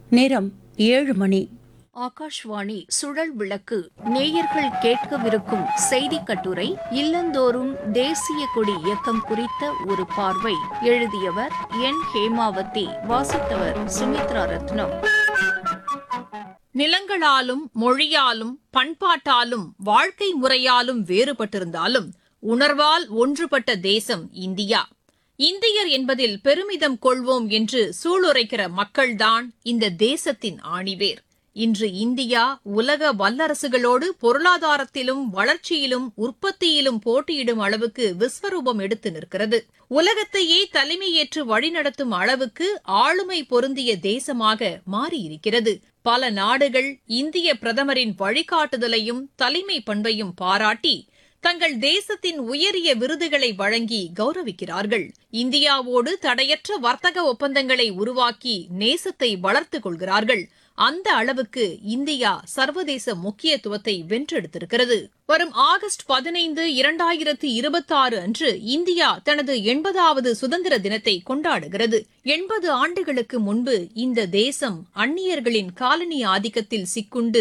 நேரம் ஏழு மணி ஆகாஷ்வாணி சுழல் விளக்கு நேயர்கள் கேட்கவிருக்கும் செய்தி கட்டுரை இல்லந்தோறும் தேசிய கொடி இயக்கம் குறித்த ஒரு பார்வை எழுதியவர் என் ஹேமாவதி வாசித்தவர் சுமித்ரா ரத்னம் நிலங்களாலும் மொழியாலும் பண்பாட்டாலும் வாழ்க்கை முறையாலும் வேறுபட்டிருந்தாலும் உணர்வால் ஒன்றுபட்ட தேசம் இந்தியா இந்தியர் என்பதில் பெருமிதம் கொள்வோம் என்று சூளுரைக்கிற மக்கள்தான் இந்த தேசத்தின் ஆணிவேர் இன்று இந்தியா உலக வல்லரசுகளோடு பொருளாதாரத்திலும் வளர்ச்சியிலும் உற்பத்தியிலும் போட்டியிடும் அளவுக்கு விஸ்வரூபம் எடுத்து நிற்கிறது உலகத்தையே தலைமையேற்று வழிநடத்தும் அளவுக்கு ஆளுமை பொருந்திய தேசமாக மாறியிருக்கிறது பல நாடுகள் இந்திய பிரதமரின் வழிகாட்டுதலையும் தலைமை பண்பையும் பாராட்டி தங்கள் தேசத்தின் உயரிய விருதுகளை வழங்கி கௌரவிக்கிறார்கள் இந்தியாவோடு தடையற்ற வர்த்தக ஒப்பந்தங்களை உருவாக்கி நேசத்தை வளர்த்துக் கொள்கிறார்கள் அந்த அளவுக்கு இந்தியா சர்வதேச முக்கியத்துவத்தை வென்றெடுத்திருக்கிறது வரும் ஆகஸ்ட் பதினைந்து இரண்டாயிரத்து இருபத்தாறு அன்று இந்தியா தனது எண்பதாவது சுதந்திர தினத்தை கொண்டாடுகிறது எண்பது ஆண்டுகளுக்கு முன்பு இந்த தேசம் அந்நியர்களின் காலனி ஆதிக்கத்தில் சிக்குண்டு